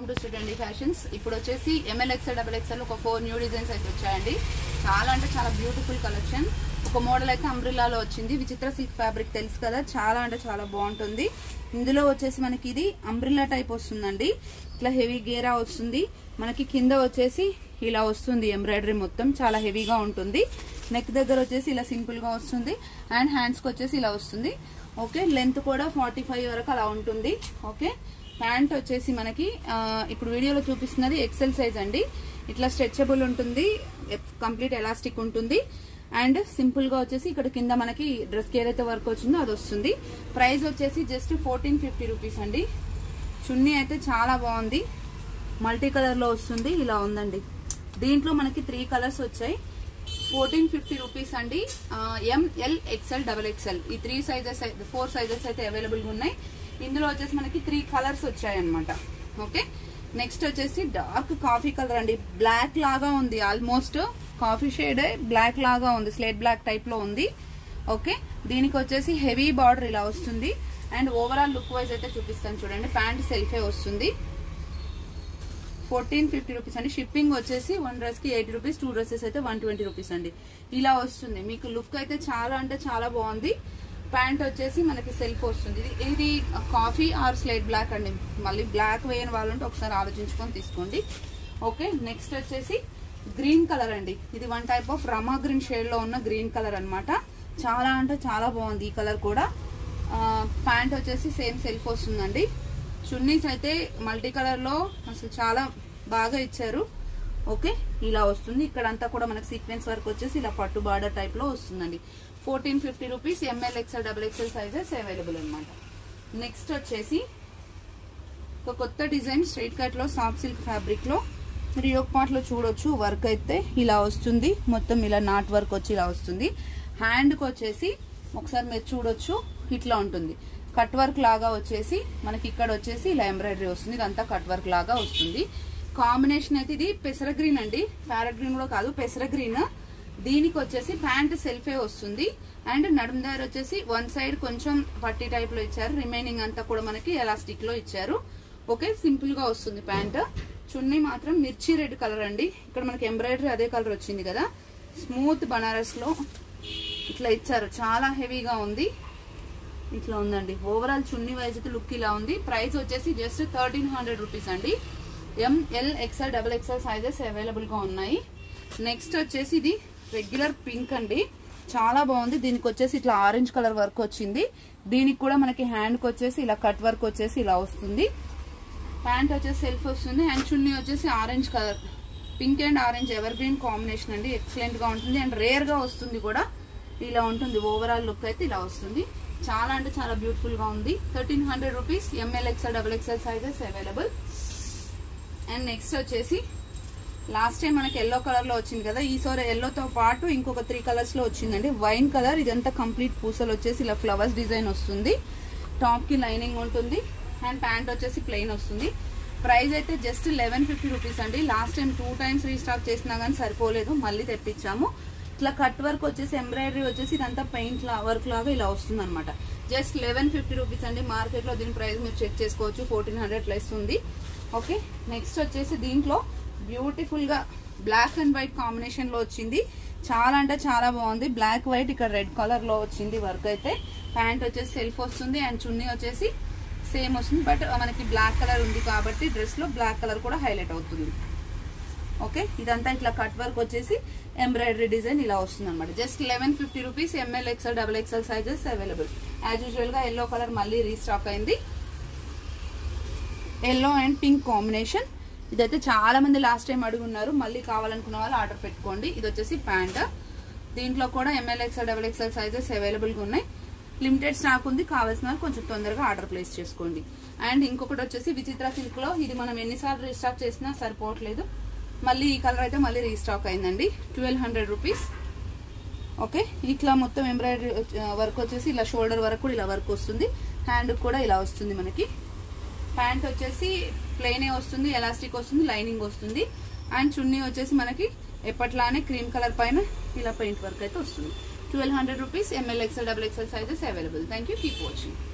welcome to student fashions ఇప్పుడు వచ్చేసి M L XL double XL ఒక ఫోర్ న్యూ డిజైన్స్ అయితే వచ్చాయండి చాలా అంటే చాలా బ్యూటిఫుల్ కలెక్షన్ ఒక మోడల్ అయితే అంబ్రిల్లాలో వచ్చింది విచిత్ర సిల్క్ ఫ్యాబ్రిక్ తెలుసు కదా చాలా అంటే చాలా బాగుంటుంది ఇందులో వచ్చేసి మనకి ఇది అంబ్రిల్లా టైప్ వస్తుందండి ఇట్లా హెవీ గేరా వస్తుంది మనకి కింద వచ్చేసి ఇలా వస్తుంది ఎంబ్రాయిడరీ మొత్తం చాలా హెవీగా ఉంటుంది నెక్ దగ్గర వచ్చేసి ఇలా సింపుల్ గా వస్తుంది అండ్ హ్యాండ్స్కి వచ్చేసి ఇలా వస్తుంది ఓకే లెంత్ కూడా ఫార్టీ ఫైవ్ వరకు అలా ఉంటుంది ఓకే ప్యాంట్ వచ్చేసి మనకి ఆ, ఇప్పుడు వీడియోలో చూపిస్తున్నది ఎక్సెల్ సైజ్ అండి ఇట్లా స్ట్రెచబుల్ ఉంటుంది కంప్లీట్ ఎలాస్టిక్ ఉంటుంది అండ్ సింపుల్ గా వచ్చేసి ఇక్కడ కింద మనకి డ్రెస్ కి ఏదైతే వర్క్ వచ్చిందో అది వస్తుంది ప్రైస్ వచ్చేసి జస్ట్ ఫోర్టీన్ ఫిఫ్టీ రూపీస్ అండి చున్నీ అయితే చాలా బాగుంది మల్టీ కలర్ లో వస్తుంది ఇలా ఉందండి దీంట్లో మనకి త్రీ కలర్స్ వచ్చాయి ఫోర్టీన్ ఫిఫ్టీ రూపీస్ అండి ఎంఎల్ ఎక్స్ఎల్ డబల్ ఎక్స్ఎల్ ఈ త్రీ సైజెస్ ఫోర్ సైజెస్ అయితే అవైలబుల్ గా ఉన్నాయి ఇందులో వచ్చేసి మనకి త్రీ కలర్స్ వచ్చాయి అనమాట ఓకే నెక్స్ట్ వచ్చేసి డార్క్ కాఫీ కలర్ అండి బ్లాక్ లాగా ఉంది ఆల్మోస్ట్ కాఫీ షేడ్ బ్లాక్ లాగా ఉంది స్లేట్ బ్లాక్ టైప్ లో ఉంది ఓకే దీనికి వచ్చేసి హెవీ బార్డర్ ఇలా వస్తుంది అండ్ ఓవరాల్ లుక్ వైజ్ అయితే చూపిస్తాను చూడండి ప్యాంట్ సెల్ఫే వస్తుంది ఫోర్టీన్ ఫిఫ్టీ రూపీస్ అండి షిప్పింగ్ వచ్చేసి వన్ డ్రెస్ కి ఎయిటీ రూపీస్ టూ డ్రెస్సెస్ అయితే వన్ ట్వంటీ రూపీస్ అండి ఇలా వస్తుంది మీకు లుక్ అయితే చాలా అంటే చాలా బాగుంది ప్యాంట్ వచ్చేసి మనకి సెల్ఫ్ వస్తుంది ఇది ఇది కాఫీ ఆర్ స్లేట్ బ్లాక్ అండి మళ్ళీ బ్లాక్ వేయని వాళ్ళు ఉంటే ఒకసారి ఆలోచించుకొని తీసుకోండి ఓకే నెక్స్ట్ వచ్చేసి గ్రీన్ కలర్ అండి ఇది one type of Rama green shade లో ఉన్న గ్రీన్ కలర్ అన్నమాట చాలా అంటే చాలా బాగుంది ఈ కలర్ కూడా ప్యాంట్ వచ్చేసి సేమ్ సెల్ఫ్ వస్తుందండి చున్నీస్ అయితే మల్టీ కలర్ లో అసలు చాలా బాగా ఇచ్చారు ఓకే ఇలా వస్తుంది ఇక్కడ అంతా కూడా మనకి సీక్వెన్స్ వర్క్ వచ్చేసి ఇలా పట్టు బార్డర్ టైప్ లో వస్తుందండి fourteen fifty rupees M L XL double XL sizes available అనమాట నెక్స్ట్ వచ్చేసి ఒక కొత్త డిజైన్ స్ట్రైట్ కట్ లో సాఫ్ట్ సిల్క్ ఫ్యాబ్రిక్ లో మీరు యోక్ పార్ట్ లో చూడొచ్చు వర్క్ అయితే ఇలా వస్తుంది మొత్తం ఇలా నాట్ వర్క్ వచ్చి ఇలా వస్తుంది హ్యాండ్ కి వచ్చేసి ఒకసారి మీరు చూడొచ్చు ఇట్లా ఉంటుంది కట్ వర్క్ లాగా వచ్చేసి మనకి ఇక్కడ వచ్చేసి ఇలా ఎంబ్రాయిడరీ వస్తుంది ఇదంతా కట్ వర్క్ లాగా వస్తుంది కాంబినేషన్ అయితే ఇది పెసర గ్రీన్ అండి ప్యారెట్ గ్రీన్ కూడా కాదు పెసర గ్రీన్ దీనికి వచ్చేసి ప్యాంట్ సెల్ఫే వస్తుంది అండ్ నడుము దగ్గర వచ్చేసి వన్ సైడ్ కొంచెం పట్టి టైప్ లో ఇచ్చారు రిమైనింగ్ అంతా కూడా మనకి ఎలాస్టిక్ లో ఇచ్చారు ఓకే సింపుల్ గా వస్తుంది ప్యాంట్ చున్నీ మాత్రం మిర్చి రెడ్ కలర్ అండి ఇక్కడ మనకి ఎంబ్రాయిడరీ అదే కలర్ వచ్చింది కదా స్మూత్ బనారస్ లో ఇట్లా ఇచ్చారు చాలా హెవీగా ఉంది ఇట్లా ఉందండి ఓవరాల్ చున్నీ వైజ్ అయితే లుక్ ఇలా ఉంది ప్రైస్ వచ్చేసి జస్ట్ థర్టీన్ హండ్రెడ్ రూపీస్ అండి M L XL double XL sizes available గా ఉన్నాయి నెక్స్ట్ వచ్చేసి ఇది రెగ్యులర్ పింక్ అండి చాలా బాగుంది దీనికి వచ్చేసి ఇట్లా ఆరెంజ్ కలర్ వర్క్ వచ్చింది దీనికి కూడా మనకి హ్యాండ్ కి వచ్చేసి ఇలా కట్ వర్క్ వచ్చేసి ఇలా వస్తుంది ప్యాంట్ వచ్చేసి సెల్ఫ్ వస్తుంది అండ్ చున్నీ వచ్చేసి orange colour pink and orange evergreen combination అండి ఎక్సలెంట్ గా ఉంటుంది అండ్ రేర్ గా వస్తుంది కూడా ఇలా ఉంటుంది ఓవరాల్ లుక్ అయితే ఇలా వస్తుంది చాలా అంటే చాలా బ్యూటిఫుల్ గా ఉంది thirteen hundred rupees M L XL double XL sizes available and next వచ్చేసి లాస్ట్ టైం మనకి ఎల్లో కలర్ లో వచ్చింది కదా ఈసారి ఎల్లోతో పాటు ఇంకొక త్రీ కలర్స్ లో వచ్చిందండి వైన్ కలర్ ఇదంతా కంప్లీట్ పూసలు వచ్చేసి ఇలా ఫ్లవర్స్ డిజైన్ వస్తుంది టాప్ కి లైనింగ్ ఉంటుంది అండ్ ప్యాంట్ వచ్చేసి ప్లెయిన్ వస్తుంది ప్రైస్ అయితే జస్ట్ లెవెన్ ఫిఫ్టీ రూపీస్ అండి last time two times restock చేసినా కానీ సరిపోలేదు మళ్ళీ తెప్పించాము ఇట్లా కట్ వర్క్ వచ్చేసి ఎంబ్రాయిడరీ వచ్చేసి ఇదంతా పెయింట్ లా వర్క్ లాగా ఇలా వస్తుంది అనమాట జస్ట్ లెవెన్ ఫిఫ్టీ రూపీస్ అండి మార్కెట్ లో దీని ప్రైస్ మీరు చెక్ చేసుకోవచ్చు ఫోర్టీన్ హండ్రెడ్ ప్లస్ ఉంది ఓకే నెక్స్ట్ వచ్చేసి దీంట్లో బ్యూటిఫుల్ గా బ్లాక్ అండ్ వైట్ కాంబినేషన్ లో వచ్చింది చాలా అంటే చాలా బాగుంది బ్లాక్ వైట్ ఇక్కడ రెడ్ కలర్ లో వచ్చింది వర్క్ అయితే ప్యాంట్ వచ్చేసి సెల్ఫ్ వస్తుంది అండ్ చున్నీ వచ్చేసి సేమ్ వస్తుంది బట్ మనకి బ్లాక్ కలర్ ఉంది కాబట్టి డ్రెస్ లో బ్లాక్ కలర్ కూడా హైలైట్ అవుతుంది ఓకే ఇదంతా ఇట్లా కట్ వర్క్ వచ్చేసి ఎంబ్రాయిడరీ డిజైన్ ఇలా వస్తుంది అనమాట just eleven fifty rupees M L XL double XL sizes available as usual గా ఎల్లో కలర్ మళ్ళీ రీస్టాక్ అయింది ఎల్లో అండ్ పింక్ కాంబినేషన్ ఇదైతే చాలా మంది లాస్ట్ టైం అడుగున్నారు మళ్ళీ కావాలనుకున్న వాళ్ళు ఆర్డర్ పెట్టుకోండి ఇది వచ్చేసి ప్యాంట్ దీంట్లో కూడా M L XL double XL sizes available గా ఉన్నాయి లిమిటెడ్ స్టాక్ ఉంది కావాల్సిన వాళ్ళు కొంచెం తొందరగా ఆర్డర్ ప్లేస్ చేసుకోండి అండ్ ఇంకొకటి వచ్చేసి విచిత్ర సిల్క్ లో ఇది మనం ఎన్నిసార్లు రీస్టాక్ చేసినా సరిపోవట్లేదు మళ్ళీ ఈ కలర్ అయితే మళ్ళీ రీస్టాక్ అయిందండి ట్వెల్వ్ హండ్రెడ్ రూపీస్ ఓకే ఇట్లా మొత్తం ఎంబ్రాయిడరీ వర్క్ వచ్చేసి ఇలా షోల్డర్ వరకు కూడా ఇలా వర్క్ వస్తుంది హ్యాండ్ కూడా ఇలా వస్తుంది మనకి ప్యాంట్ వచ్చేసి ప్లెయినే వస్తుంది ఎలాస్టిక్ వస్తుంది లైనింగ్ వస్తుంది అండ్ చున్నీ వచ్చేసి మనకి ఎప్పట్లానే క్రీమ్ కలర్ పైన ఇలా పెయింట్ వర్క్ అయితే వస్తుంది twelve hundred rupees M L XL double XL sizes available thank you keep watching